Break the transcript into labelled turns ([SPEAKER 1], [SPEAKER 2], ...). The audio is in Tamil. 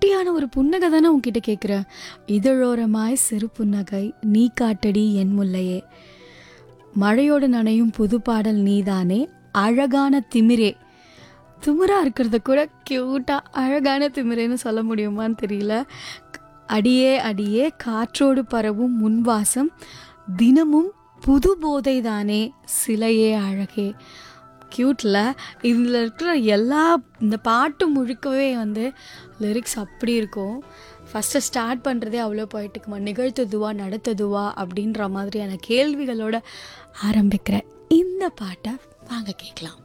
[SPEAKER 1] குட்டியான ஒரு புன்னகை தானே உன்கிட்ட கேட்குறேன் இதழோரமாய் சிறு புன்னகை நீ காட்டடி என் முல்லையே மழையோடு நனையும் புது பாடல் நீதானே அழகான திமிரே திமிரா இருக்கிறத கூட க்யூட்டாக அழகான திமிரேன்னு சொல்ல முடியுமான்னு தெரியல அடியே அடியே காற்றோடு பரவும் முன்வாசம் தினமும் புது போதை தானே சிலையே அழகே க்யூட்டில் இதில் இருக்கிற எல்லா இந்த பாட்டு முழுக்கவே வந்து லிரிக்ஸ் அப்படி இருக்கும் ஃபஸ்ட்டு ஸ்டார்ட் பண்ணுறதே அவ்வளோ போயிட்டுக்குமா நிகழ்த்ததுவா நடத்ததுவா அப்படின்ற மாதிரியான கேள்விகளோட ஆரம்பிக்கிற இந்த பாட்டை வாங்க கேட்கலாம்